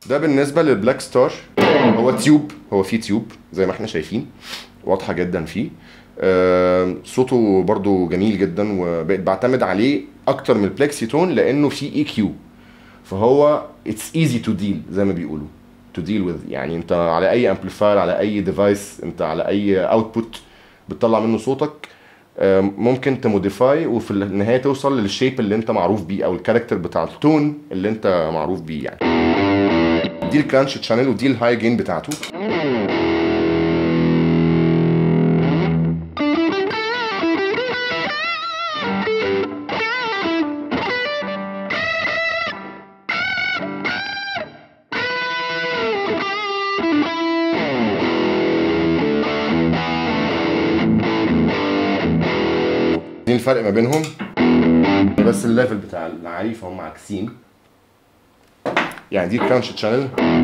ده بالنسبه للبلاك ستار هو تيوب هو فيه تيوب زي ما احنا شايفين واضحه جدا فيه آه، صوته برضو جميل جدا وبقيت بعتمد عليه اكتر من البلكسي تون لانه فيه اي كيو فهو اتس ايزي تو ديل زي ما بيقولوا تو ديل وذ يعني انت على اي امبليفاير على اي ديفايس انت على اي اوتبوت بتطلع منه صوتك آه، ممكن تموديفاي وفي النهايه توصل للشيب اللي انت معروف بيه او الكاركتر بتاع التون اللي انت معروف بيه يعني دي الكرانش تشانل ودي الهاي جين بتاعته دي الفرق ما بينهم بس الليفل بتاع العالي فهم عاكسين يعني دي كرانش تشانل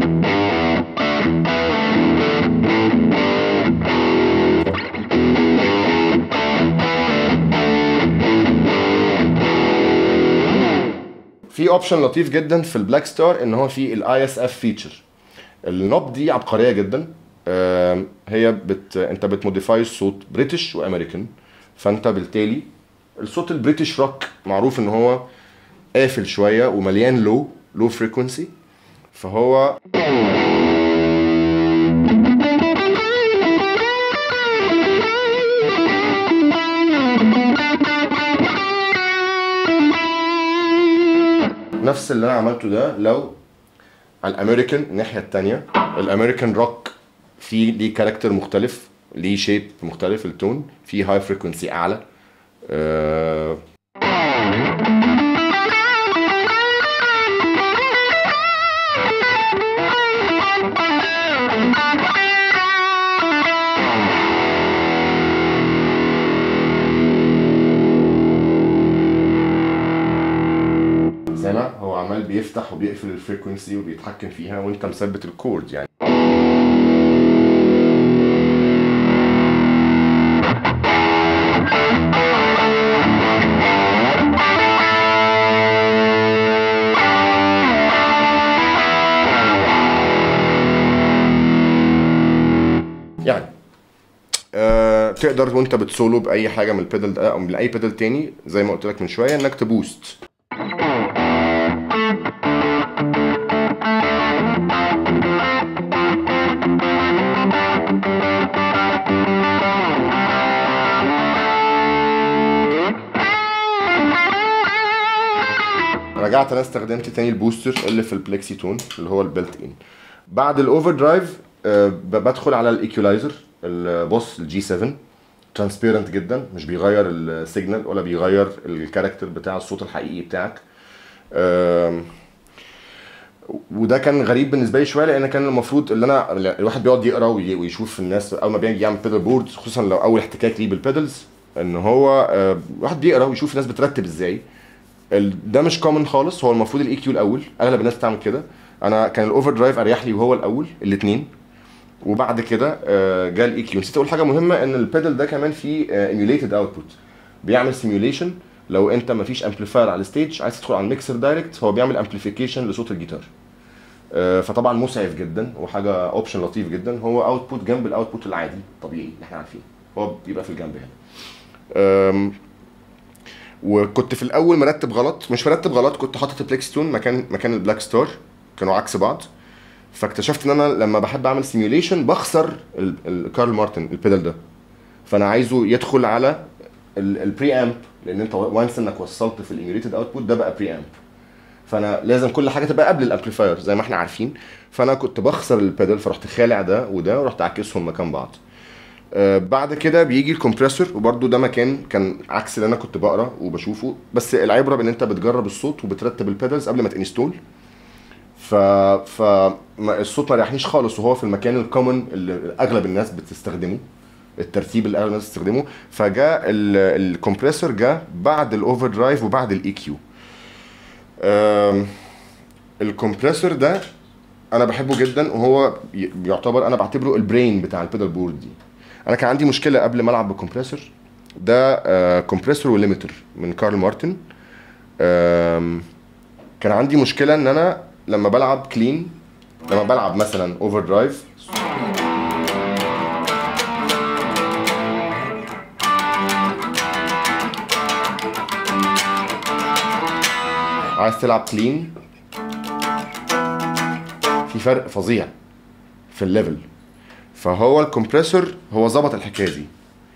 في اوبشن لطيف جدا في البلاك ستار ان هو في الاي اس اف فيتشر النوب دي عبقريه جدا آم، هي بت انت بتموديفاي الصوت بريتش وامريكان فانت بالتالي الصوت البريتش روك معروف ان هو قافل شويه ومليان لو لو فريكونسي فهو نفس اللي انا عملته ده لو على الامريكان الناحيه التانية الامريكان روك فيه ليه كاركتر مختلف ليه شيب مختلف التون فيه هاي فريكونسي اعلى آه، سامع هو عمال بيفتح وبيقفل الفريكونسي وبيتحكم فيها وانت مثبت الكورد يعني يعني آه تقدر وانت بتسولو باي حاجه من البيدل ده او من اي بيدل تاني زي ما قلت لك من شويه انك تبوست رجعت انا استخدمت تاني البوستر اللي في البلكسي تون اللي هو البيلت ان بعد الاوفر درايف آه، ب- بدخل على الايكولايزر البوس الجي 7 ترانسبيرنت جدا مش بيغير السيجنال ولا بيغير الكاركتر بتاع الصوت الحقيقي بتاعك آم، وده كان غريب بالنسبه لي شويه لان كان المفروض اللي انا الواحد بيقعد يقرا وي- ويشوف الناس اول ما بيجي يعمل بيدل بورد خصوصا لو اول احتكاك ليه بالبيدلز ان هو آه، الواحد بيقرا ويشوف الناس بترتب ازاي ال- ده مش كومن خالص هو المفروض الاي كيو الاول اغلب الناس بتعمل كده انا كان الاوفر درايف اريح لي وهو الاول الاثنين وبعد كده آه، جه الاي كيو نسيت اقول حاجه مهمه ان البيدل ده كمان فيه ايميوليتد اوتبوت بيعمل سيميوليشن لو انت مفيش امبليفاير على الستيج عايز تدخل على الميكسر دايركت هو بيعمل امبليفيكيشن لصوت الجيتار آه، فطبعا مسعف جدا وحاجه اوبشن لطيف جدا هو اوتبوت جنب الاوتبوت العادي الطبيعي اللي احنا عارفينه هو بيبقى في الجنب هنا آم، وكنت في الاول مرتب غلط مش مرتب غلط كنت حاطط البلكستون مكان مكان البلاك ستار كانوا عكس بعض فاكتشفت ان انا لما بحب اعمل سيميوليشن بخسر ال- ال- كارل مارتن البيدال ده فانا عايزه يدخل على البري امب لان انت وانس انك وصلت في الايميوليتد اوتبوت ده بقى بري امب فانا لازم كل حاجه تبقى قبل الامبليفاير زي ما احنا عارفين فانا كنت بخسر البيدال فرحت خالع ده وده ورحت عاكسهم مكان بعض آه، بعد كده بيجي الكمبريسور وبرده ده مكان كان عكس اللي انا كنت بقرا وبشوفه بس العبره بان انت بتجرب الصوت وبترتب البيدلز قبل ما تنستول ف ف ما- الصوت ما ريحنيش خالص وهو في المكان الكومن اللي اغلب الناس بتستخدمه الترتيب اللي اغلب الناس بتستخدمه فجاء ال- الكمبريسور جاء بعد الاوفر درايف وبعد الاي كيو الكمبريسور ده انا بحبه جدا وهو ي- يعتبر انا بعتبره البرين بتاع البيدال بورد دي انا كان عندي مشكله قبل ما العب بالكمبريسور ده آه، كومبريسور وليميتر من كارل مارتن آم، كان عندي مشكله ان انا لما بلعب كلين لما بلعب مثلا اوفر درايف عايز تلعب كلين في فرق فظيع في الليفل فهو الكمبريسور هو ظبط الحكايه دي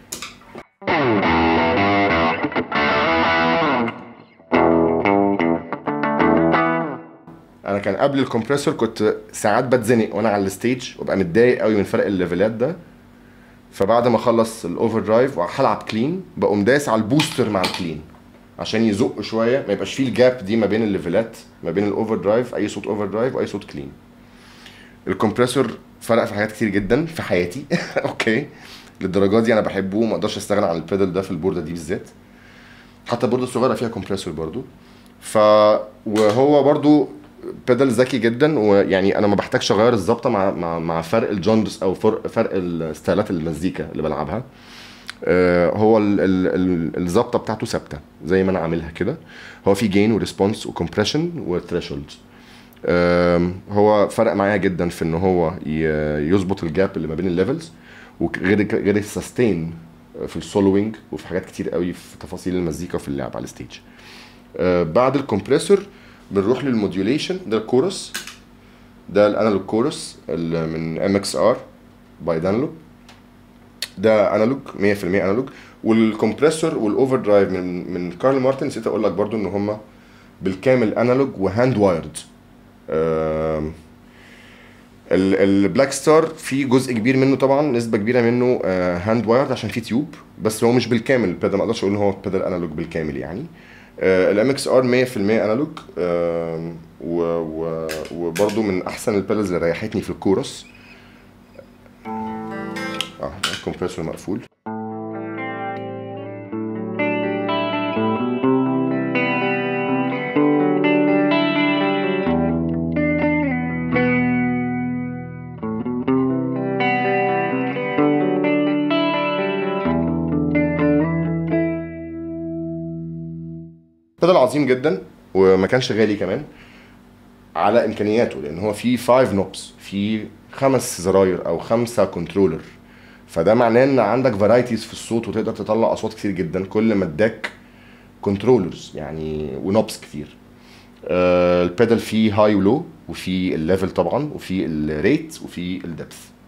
انا كان قبل الكمبريسور كنت ساعات بتزنق وانا على الستيج وابقى متضايق قوي من فرق الليفلات ده فبعد ما اخلص الاوفر درايف وهلعب كلين بقوم دايس على البوستر مع الكلين عشان يزق شويه ما يبقاش فيه الجاب دي ما بين الليفلات ما بين الاوفر درايف اي صوت اوفر درايف واي صوت كلين الكمبريسور فرق في حاجات كتير جدا في حياتي اوكي للدرجه دي انا بحبه وما اقدرش استغنى عن البيدل ده في البورده دي بالذات حتى البورده الصغيره فيها كومبريسور برضو ف وهو برضو بيدل ذكي جدا ويعني انا ما بحتاجش اغير الظبطه مع مع مع فرق الجوندرز او فرق فرق الستايلات المزيكا اللي بلعبها آه، هو ال- ال- ال- الظبطه بتاعته ثابته زي ما انا عاملها كده هو في جين وريسبونس وكمبريشن وثريشولد هو فرق معايا جدا في ان هو ي- يظبط الجاب اللي ما بين الليفلز وغير غير السستين في السولوينج وفي حاجات كتير قوي في تفاصيل المزيكا وفي اللعب على الستيج آه، بعد الكمبريسور بنروح للموديوليشن ده الكورس ده الانالوج كورس ال- من ام اكس ار باي دانلو ده انالوج 100% انالوج والكمبريسور والاوفر درايف من من كارل مارتن نسيت اقول لك برضو ان هم بالكامل انالوج وهاند وايرد البلاك ستار في جزء كبير منه طبعا نسبه كبيره منه هاند وايرد عشان فيه تيوب بس هو مش بالكامل البيدل ما اقدرش اقول ان هو بيدل انالوج بالكامل يعني الام اكس ار 100% انالوج آم، و- و- وبرضو من احسن البيدلز اللي ريحتني في الكورس اه الكمبريسور مقفول بدل عظيم جدا وما كانش غالي كمان على امكانياته لان هو فيه 5 نوبس في خمس زراير او خمسه كنترولر فده معناه ان عندك فرايتيز في الصوت وتقدر تطلع اصوات كتير جدا كل ما اداك كنترولرز يعني ونوبس كتير آه البيدال فيه هاي ولو وفي الليفل طبعا وفي الريت وفي الدبث